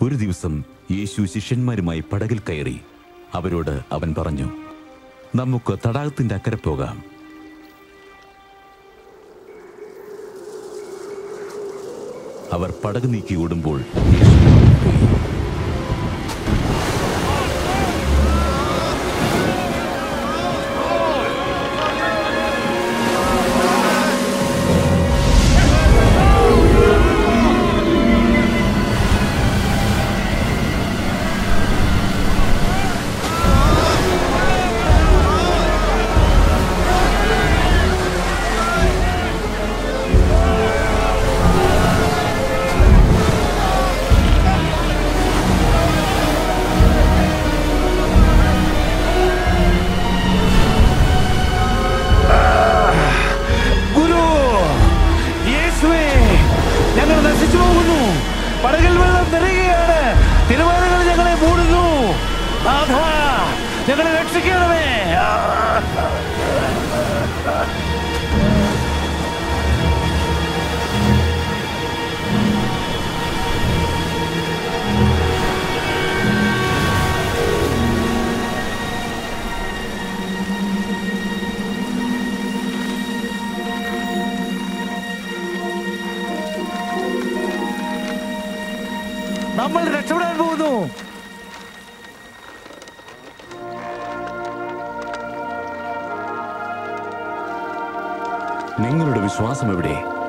ഒരു ദിവസം യേശു ശിഷ്യന്മാരുമായി പടകിൽ കയറി അവരോട് അവൻ പറഞ്ഞു നമുക്ക് തടാകത്തിന്റെ അക്കരെ പോകാം അവർ പടക് നീക്കി ഓടുമ്പോൾ യേശു പോയി ഗുരു യേശുവേ ഞങ്ങൾ നശിച്ചു പോകുന്നു പടകിൽ വെള്ളം നിറയുകയാണ് തിരുവാതിരകൾ ഞങ്ങളെ മൂടുന്നു നാഥ ഞങ്ങളെ രക്ഷിക്കണമേ ആ. നമ്മൾ രക്ഷപ്പെടാൻ പോകുന്നു നിങ്ങളുടെ വിശ്വാസം എവിടെ